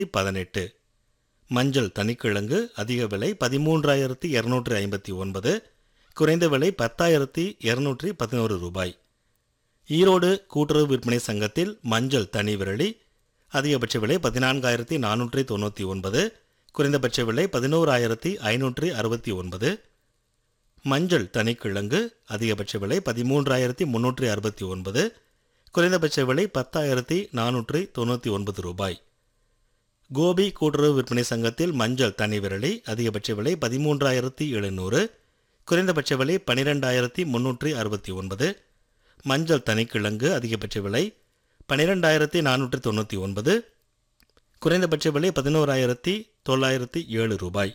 பதினெட்டு மஞ்சள் தனிக்கிழங்கு அதிக விலை பதிமூன்றாயிரத்தி இருநூற்றி ஐம்பத்தி ஒன்பது குறைந்த விலை பத்தாயிரத்தி இருநூற்றி பதினோரு ரூபாய் ஈரோடு கூட்டுறவு விற்பனை சங்கத்தில் மஞ்சள் தனி விரலி அதிகபட்ச விலை பதினான்காயிரத்தி நானூற்றி தொண்ணூற்றி ஒன்பது குறைந்தபட்ச விலை பதினோராயிரத்தி ஐநூற்றி அறுபத்தி ஒன்பது மஞ்சள் தனிக்கிழங்கு அதிகபட்ச விலை பதிமூன்றாயிரத்தி முன்னூற்றி அறுபத்தி ஒன்பது குறைந்தபட்ச விலை பத்தாயிரத்தி நானூற்றி தொண்ணூற்றி ஒன்பது ரூபாய் கோபி கூட்டுறவு விற்பனை சங்கத்தில் மஞ்சள் தனி விரலி அதிகபட்ச விலை பதிமூன்றாயிரத்தி எழுநூறு குறைந்தபட்ச விலை பனிரெண்டாயிரத்தி முன்னூற்றி அறுபத்தி ஒன்பது மஞ்சள் தனிக்கிழங்கு அதிகபட்ச விலை பனிரெண்டாயிரத்தி நானூற்றி தொண்ணூற்றி ஒன்பது குறைந்தபட்ச விலை பதினோராயிரத்தி தொள்ளாயிரத்தி ஏழு ரூபாய்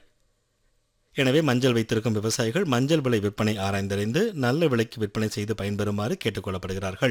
எனவே மஞ்சள் வைத்திருக்கும் விவசாயிகள் மஞ்சள் விலை விற்பனை ஆராய்ந்தறிந்து நல்ல விலைக்கு விற்பனை செய்து பயன்பெறுமாறு கேட்டுக்கொள்ளப்படுகிறார்கள்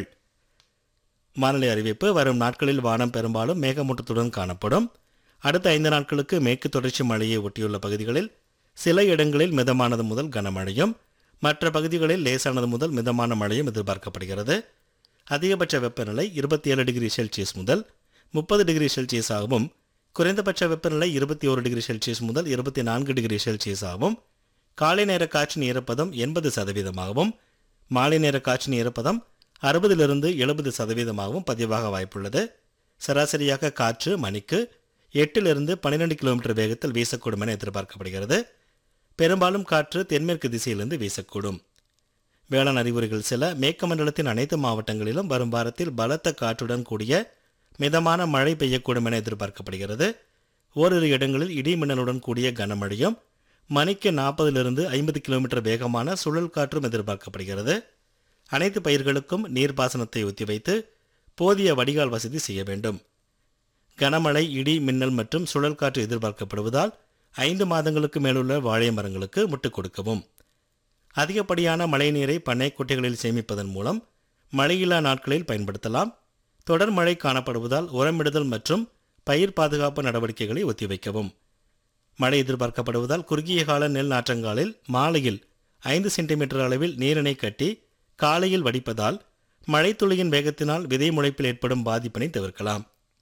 வானிலை அறிவிப்பு வரும் நாட்களில் வானம் பெரும்பாலும் மேகமூட்டத்துடன் காணப்படும் அடுத்த ஐந்து நாட்களுக்கு மேற்கு தொடர்ச்சி மழையை ஒட்டியுள்ள பகுதிகளில் சில இடங்களில் மிதமானது முதல் கனமழையும் மற்ற பகுதிகளில் லேசானது முதல் மிதமான மழையும் எதிர்பார்க்கப்படுகிறது அதிகபட்ச வெப்பநிலை இருபத்தி ஏழு டிகிரி செல்சியஸ் முதல் முப்பது டிகிரி செல்சியஸ் ஆகவும் குறைந்தபட்ச வெப்பநிலை இருபத்தி ஒரு டிகிரி செல்சியஸ் முதல் இருபத்தி நான்கு டிகிரி செல்சியஸ் ஆகவும் காலை நேர காற்றின் ஈரப்பதம் எண்பது சதவீதமாகவும் மாலை நேர காற்றின் ஈரப்பதம் அறுபதிலிருந்து எழுபது சதவீதமாகவும் பதிவாக வாய்ப்புள்ளது சராசரியாக காற்று மணிக்கு எட்டிலிருந்து பன்னிரெண்டு கிலோமீட்டர் வேகத்தில் வீசக்கூடும் என எதிர்பார்க்கப்படுகிறது பெரும்பாலும் காற்று தென்மேற்கு திசையிலிருந்து வீசக்கூடும் வேளாண் அறிகுறிகள் சில மேற்குமண்டலத்தின் அனைத்து மாவட்டங்களிலும் வரும் வாரத்தில் பலத்த காற்றுடன் கூடிய மிதமான மழை பெய்யக்கூடும் என எதிர்பார்க்கப்படுகிறது ஓரிரு இடங்களில் இடி மின்னலுடன் கூடிய கனமழையும் மணிக்கு நாற்பதிலிருந்து ஐம்பது கிலோமீட்டர் வேகமான சுழல் காற்றும் எதிர்பார்க்கப்படுகிறது அனைத்து பயிர்களுக்கும் நீர்ப்பாசனத்தை ஒத்திவைத்து போதிய வடிகால் வசதி செய்ய வேண்டும் கனமழை இடி மின்னல் மற்றும் சுழல் காற்று எதிர்பார்க்கப்படுவதால் ஐந்து மாதங்களுக்கு மேலுள்ள வாழை மரங்களுக்கு முட்டுக் கொடுக்கவும் அதிகப்படியான மழைநீரை பண்ணை குட்டைகளில் சேமிப்பதன் மூலம் மழையில்லா நாட்களில் பயன்படுத்தலாம் தொடர் மழை காணப்படுவதால் உரமிடுதல் மற்றும் பயிர் பாதுகாப்பு நடவடிக்கைகளை ஒத்திவைக்கவும் மழை எதிர்பார்க்கப்படுவதால் குறுகிய கால நெல் நாற்றங்காலில் மாலையில் ஐந்து சென்டிமீட்டர் அளவில் நீரினை கட்டி காலையில் வடிப்பதால் மழைத்துளியின் வேகத்தினால் விதை முளைப்பில் ஏற்படும் பாதிப்பினை தவிர்க்கலாம்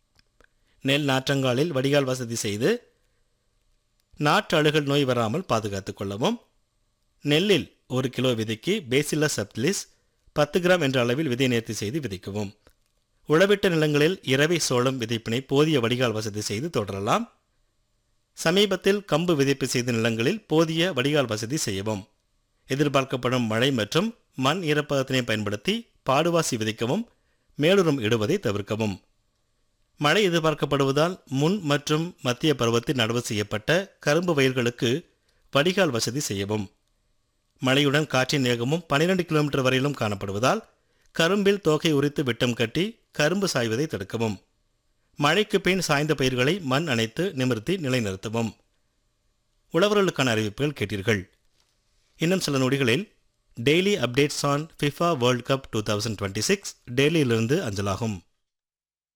நெல் நாற்றங்காலில் வடிகால் வசதி செய்து நாற்று அழுகல் நோய் வராமல் பாதுகாத்துக் கொள்ளவும் நெல்லில் ஒரு கிலோ விதைக்கு பேசில்லஸ் சப்டிலிஸ் பத்து கிராம் என்ற அளவில் விதை நேர்த்தி செய்து விதைக்கவும் உழவிட்ட நிலங்களில் இரவை சோளம் விதைப்பினை போதிய வடிகால் வசதி செய்து தொடரலாம் சமீபத்தில் கம்பு விதைப்பு செய்த நிலங்களில் போதிய வடிகால் வசதி செய்யவும் எதிர்பார்க்கப்படும் மழை மற்றும் மண் ஈரப்பதத்தினை பயன்படுத்தி பாடுவாசி விதைக்கவும் மேலுரம் இடுவதை தவிர்க்கவும் மழை எதிர்பார்க்கப்படுவதால் முன் மற்றும் மத்திய பருவத்தில் நடவு செய்யப்பட்ட கரும்பு வயல்களுக்கு வடிகால் வசதி செய்யவும் மழையுடன் காற்றின் வேகமும் 12 கிலோமீட்டர் வரையிலும் காணப்படுவதால் கரும்பில் தோகை உரித்து விட்டம் கட்டி கரும்பு சாய்வதை தடுக்கவும் மழைக்கு பின் சாய்ந்த பயிர்களை மண் அணைத்து நிமிர்த்தி நிலைநிறுத்தவும் உழவர்களுக்கான அறிவிப்புகள் கேட்டீர்கள் இன்னும் சில நொடிகளில் daily updates on FIFA world cup two thousand twenty six டெல்லியிலிருந்து அஞ்சலாகும்